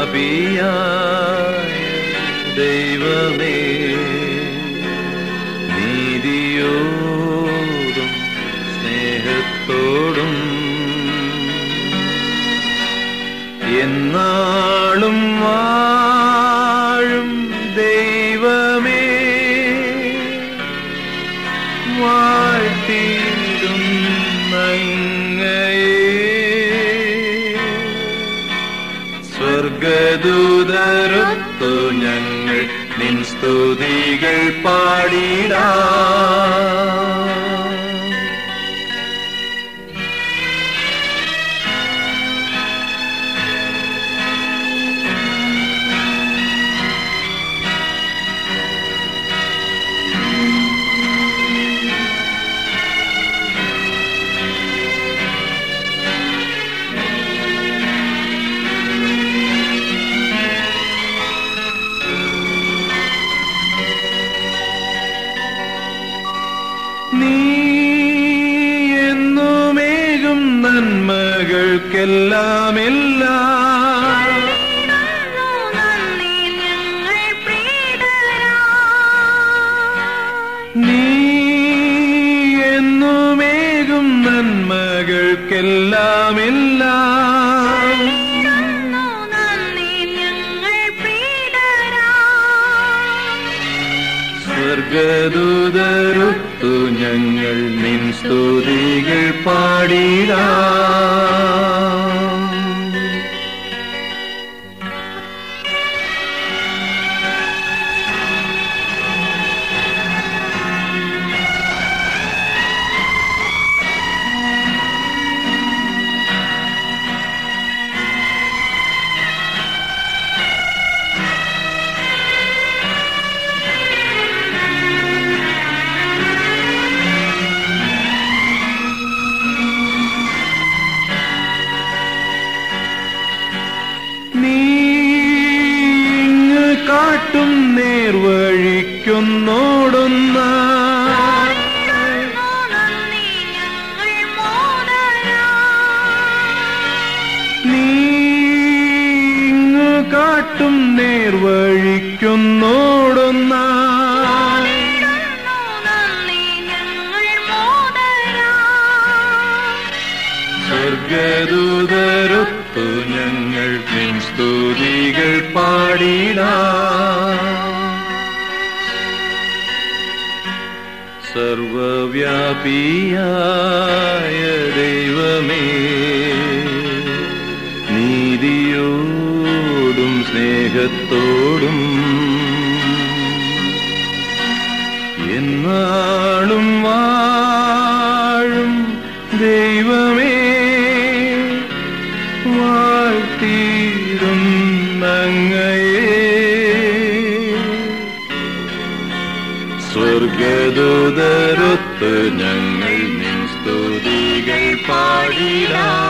ദൈവമേ നീതിയോടും സ്നേഹത്തോടും എന്നാളും വാഴും ദൈവമേ വാഴ്ത്തിയിടും നങ്ങയെ സ്വർഗദൂതരൊത്തു ഞങ്ങൾ നിൻ സ്തുതികൾ പാടിടാ നീ എന്നുമേകും നന്മകൾക്കെല്ലാം എല്ലാം നന്ദി ഞങ്ങൾ പ്രീതരാ നീ എന്നുമേകും നന്മകൾക്കെല്ലാം എല്ലാം നന്ദി ഞങ്ങൾ പ്രീതരാ സ്വർഗദൂതരുത്തു ഞങ്ങൾ നിൻ സ്തുതികൾ പാടിടാ നീ ഇങ്ങ് കാട്ടും നേർവഴിക്കൊന്നോടുന്ന നന്ദി ഞങ്ങൾ മോദരാ നീ ഇങ്ങ് കാട്ടും നേർവഴിക്കൊന്നോടുന്ന നന്ദി ഞങ്ങൾ മോദരാ സ്വർഗദൂതരൊത്തു ഞങ്ങൾ നിൻ സ്തുതികൾ പാടിടാ സർവവ്യാപിയായ ദൈവമേ നീതിയോടും സ്നേഹത്തോടും എന്നാളും വാഴും ദൈവമേ വാഴ്ത്തിയിടും നങ്ങയെ സ്വർഗദൂതരൊത്ത് ഞങ്ങൾ നിൻ സ്തുതികൾ പാടിടാം